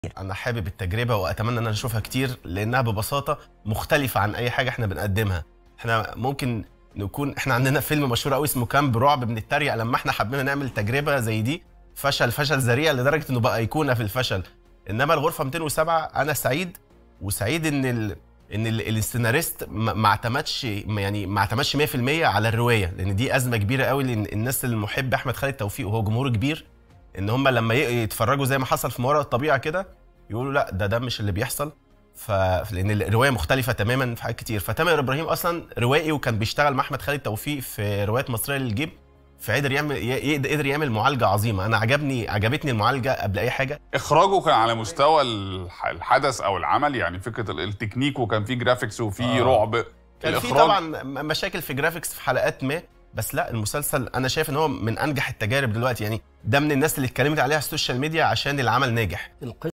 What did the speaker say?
انا حابب التجربه واتمنى ان انا اشوفها كتير لانها ببساطه مختلفه عن اي حاجه احنا بنقدمها احنا ممكن نكون احنا عندنا فيلم مشهور قوي اسمه كامب رعب بنتريق لما احنا حبينا نعمل تجربه زي دي فشل فشل ذريع لدرجه انه بقى ايقونه في الفشل انما الغرفه 207 انا سعيد وسعيد ان ال... ان ال- السيناريست ما ما اعتمدش يعني ما اعتمدش 100% على الروايه لان دي ازمه كبيره قوي لان الناس المحب احمد خالد توفيق وهو جمهور كبير ان هم لما ي- يتفرجوا زي ما حصل في ما وراء الطبيعه كده يقولوا لا ده ده مش اللي بيحصل ف لان الروايه مختلفه تماما في حاجات كتير فتامر ابراهيم اصلا روائي وكان بيشتغل مع احمد خالد توفيق في روايات مصريه للجيب فقدر يعمل ي- قدر يعمل معالجه عظيمه انا عجبني عجبتني المعالجه قبل اي حاجه اخراجه كان على مستوى الح- الحدث او العمل يعني فكره ال- التكنيك وكان فيه جرافيكس وفيه آه. رعب كان في الإخراج- طبعا م- مشاكل في جرافيكس في حلقات ما بس لا المسلسل انا شايف ان هو من انجح التجارب دلوقتي يعني ده من الناس اللي اتكلمت عليها السوشيال ميديا عشان العمل ناجح القصة